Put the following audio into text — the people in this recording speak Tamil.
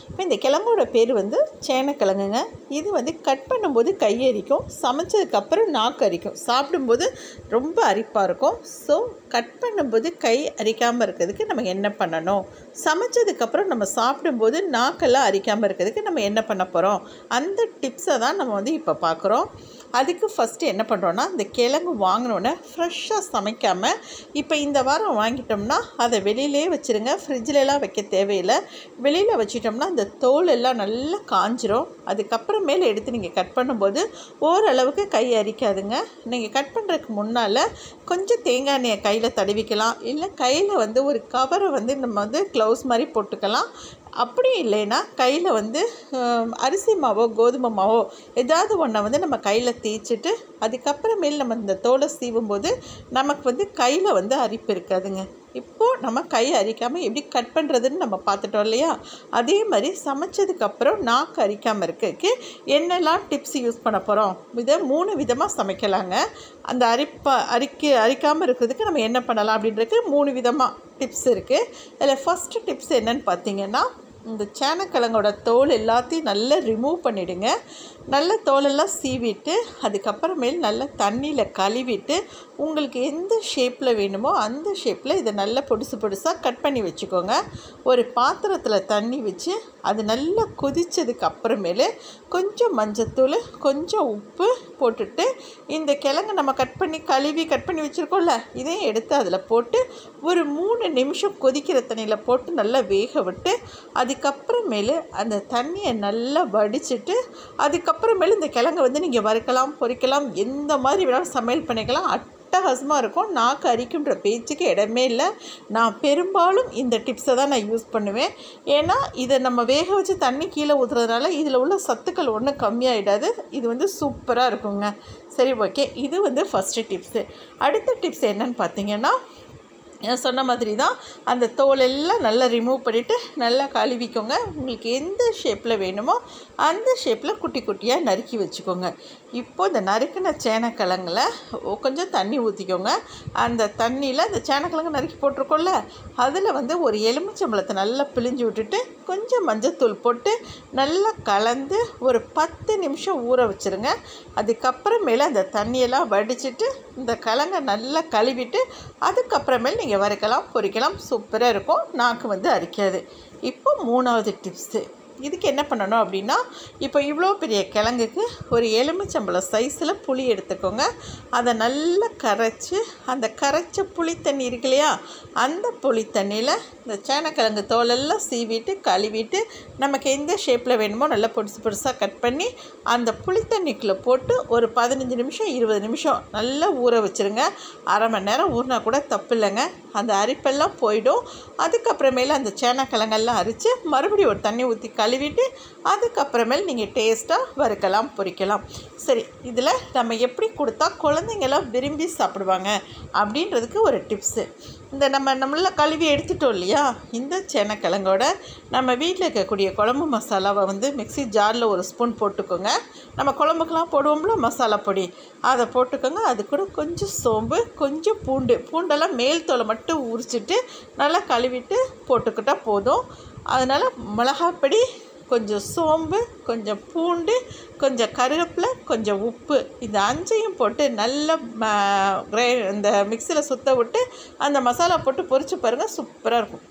இப்போ இந்த கிழங்கோட பேர் வந்து சேனக்கிழங்குங்க இது வந்து கட் பண்ணும்போது கையரிக்கும் சமைச்சதுக்கப்புறம் நாக்கு அரிக்கும் சாப்பிடும்போது ரொம்ப அரிப்பாக இருக்கும் ஸோ கட் பண்ணும்போது கை அரிக்காமல் இருக்கிறதுக்கு நம்ம என்ன பண்ணணும் சமைச்சதுக்கப்புறம் நம்ம சாப்பிடும்போது நாக்கெல்லாம் அரிக்காமல் இருக்கிறதுக்கு நம்ம என்ன பண்ண போகிறோம் அந்த டிப்ஸை தான் நம்ம வந்து இப்போ பார்க்குறோம் அதுக்கு ஃபஸ்ட்டு என்ன பண்ணுறோன்னா இந்த கிழங்கு வாங்கினோன்னே ஃப்ரெஷ்ஷாக சமைக்காமல் இப்போ இந்த வாரம் வாங்கிட்டோம்னா அதை வெளியிலே வச்சுருங்க ஃப்ரிட்ஜிலலாம் வைக்க தேவையில்லை வெளியில் வச்சிட்டோம்னா அந்த தோல் எல்லாம் நல்லா காஞ்சிரும் அதுக்கப்புறமேல எடுத்து நீங்கள் கட் பண்ணும்போது ஓரளவுக்கு கை அரிக்காதுங்க நீங்கள் கட் பண்ணுறதுக்கு முன்னால் கொஞ்சம் தேங்காய் எண்ணெயை கையில் தடவிக்கலாம் இல்லை கையில் வந்து ஒரு கவரை வந்து நம்ம வந்து க்ளவுஸ் மாதிரி போட்டுக்கலாம் அப்படி இல்லைன்னா கையில் வந்து ஹம், அரிசி மாவோ கோதுமை மாவோ ஏதாவது ஒன்றை வந்து நம்ம கையில் தேய்ச்சிட்டு அதுக்கப்புறமேல் நம்ம இந்த தோலை சீவும்போது நமக்கு வந்து கையில் வந்து அரிப்பு இருக்காதுங்க இப்போது நம்ம கை அரிக்காமல் எப்படி கட் பண்ணுறதுன்னு நம்ம பார்த்துட்டோம் இல்லையா அதே மாதிரி சமைச்சதுக்கப்புறம் நாக்கு அரிக்காமல் இருக்கறதுக்கு என்னெல்லாம் டிப்ஸ் யூஸ் பண்ண போகிறோம் இதை மூணு விதமாக சமைக்கலாங்க அந்த அரிப்பா அரிக்க அரிக்காமல் இருக்கிறதுக்கு நம்ம என்ன பண்ணலாம் அப்படின்றதுக்கு மூணு விதமாக டிப்ஸ் இருக்குது அதில் ஃபஸ்ட்டு டிப்ஸ் என்னன்னு பார்த்தீங்கன்னா இந்த சேனக்கிழங்கோட தோல் எல்லாத்தையும் நல்லா ரிமூவ் பண்ணிவிடுங்க நல்ல தோலெல்லாம் சீவிட்டு அதுக்கப்புறமேல் நல்லா தண்ணியில் கழுவிட்டு உங்களுக்கு எந்த ஷேப்பில் வேணுமோ அந்த ஷேப்பில் இதை நல்லா பொடுசு பொடுசாக கட் பண்ணி வச்சுக்கோங்க ஒரு பாத்திரத்தில் தண்ணி வச்சு அது நல்லா கொதிச்சதுக்கு அப்புறமேலு கொஞ்சம் மஞ்சத்தூள் கொஞ்சம் உப்பு போட்டுட்டு இந்த கிழங்கு நம்ம கட் பண்ணி கழுவி கட் பண்ணி வச்சுருக்கோம்ல இதையும் எடுத்து அதில் போட்டு ஒரு மூணு நிமிஷம் கொதிக்கிற தண்ணியில் போட்டு நல்லா வேக விட்டு அதுக்கப்புறமேலு அந்த தண்ணியை நல்லா வடிச்சிட்டு அதுக்கப்புறமேலு இந்த கிழங்கை வந்து நீங்கள் வறுக்கலாம் பொரிக்கலாம் எந்த மாதிரி வேணாலும் சமையல் பண்ணிக்கலாம் அட்டகாசமாக இருக்கும் நாக்கு அரிக்குன்ற பேச்சுக்கு இடமே இல்லை நான் பெரும்பாலும் இந்த டிப்ஸை தான் நான் யூஸ் பண்ணுவேன் ஏன்னா இதை நம்ம வேக வச்சு தண்ணி கீழே ஊற்றுறதுனால இதில் உள்ள சத்துக்கள் ஒன்றும் கம்மியாயிடாது இது வந்து சூப்பராக இருக்குங்க சரி ஓகே இது வந்து ஃபஸ்ட்டு டிப்ஸு அடுத்த டிப்ஸ் என்னன்னு பார்த்தீங்கன்னா நான் சொன்ன மாதிரி தான் அந்த தோலெல்லாம் நல்லா ரிமூவ் பண்ணிவிட்டு நல்லா கழுவிக்கோங்க உங்களுக்கு எந்த ஷேப்பில் வேணுமோ அந்த ஷேப்பில் குட்டி குட்டியாக நறுக்கி வச்சுக்கோங்க இப்போ இந்த நறுக்கின சேனக்கிழங்குல ஒ- கொஞ்சம் தண்ணி ஊற்றிக்கோங்க அந்த தண்ணியில் அந்த சேனக்கிழங்கு நறுக்கி போட்டிருக்கோம்ல அதில் வந்து ஒரு எலுமிச்சம்பழத்தை நல்லா பிழிஞ்சு விட்டுட்டு கொஞ்சம் மஞ்சத்தூள் போட்டு நல்லா கலந்து ஒரு பத்து நிமிஷம் ஊற வச்சுருங்க அதுக்கப்புறமேல அந்த தண்ணியெல்லாம் வடிச்சிட்டு இந்த கிழங்கை நல்லா கழுவிட்டு அதுக்கப்புறமேல் நீங்கள் வறுக்கலாம் பொரிக்கலாம் சூப்பராக இருக்கும் நாக்கு வந்து அரிக்காது இப்போ மூணாவது டிப்ஸு இதுக்கு என்ன பண்ணணும் அப்படின்னா இப்போ இவ்வளோ பெரிய கிழங்குக்கு ஒரு எலுமிச்சம்பழம் சைஸில் புளி எடுத்துக்கோங்க அதை நல்லா கரைச்சி அந்த கரைச்ச புளி தண்ணி இருக்கு இல்லையா அந்த புளி தண்ணியில் இந்த சேனக்கிழங்கு தோலெல்லாம் சீவிட்டு கழுவிட்டு நமக்கு எந்த ஷேப்பில் வேணுமோ நல்லா பொடிசு பொடிசாக கட் பண்ணி அந்த புளி தண்ணிக்குள்ளே போட்டு ஒரு பதினஞ்சு நிமிஷம் இருபது நிமிஷம் நல்லா ஊற வச்சுருங்க அரை மணி நேரம் ஊறினா கூட தப்பு இல்லைங்க அந்த அரிப்பெல்லாம் போயிடும் அதுக்கப்புறமேல அந்த சேனக்கிழங்கெல்லாம் அரித்து மறுபடியும் ஒரு தண்ணி ஊற்றி கழுவிட்டு அதுக்கப்புறமேல் நீங்கள் டேஸ்ட்டாக வறுக்கலாம் பொரிக்கலாம் சரி இதில் நம்ம எப்படி கொடுத்தா குழந்தைங்களாம் விரும்பி சாப்பிடுவாங்க அப்படின்றதுக்கு ஒரு டிப்ஸு இந்த நம்ம நம்மள கழுவி எடுத்துட்டோம் இல்லையா இந்த சேனக்கிழங்கோட நம்ம வீட்டில் இருக்கக்கூடிய குழம்பு மசாலாவை வந்து மிக்ஸி ஜாரில் ஒரு ஸ்பூன் போட்டுக்கோங்க நம்ம குழம்புக்கெலாம் போடுவோம்ல மசாலா பொடி அதை போட்டுக்கோங்க அது கூட கொஞ்சம் சோம்பு கொஞ்சம் பூண்டு பூண்டெல்லாம் மேல் தோலை மட்டும் உரிச்சிட்டு நல்லா கழுவிட்டு போட்டுக்கிட்டால் போதும் அதனால் மிளகாப்பொடி கொஞ்சம் சோம்பு கொஞ்சம் பூண்டு கொஞ்சம் கருவேப்பிலை கொஞ்சம் உப்பு இந்த அஞ்சையும் போட்டு நல்லா ம- கிரை இந்த மிக்சியில் சுத்த விட்டு அந்த மசாலா போட்டு பொரிச்சு பாருங்கள் சூப்பராக இருக்கும்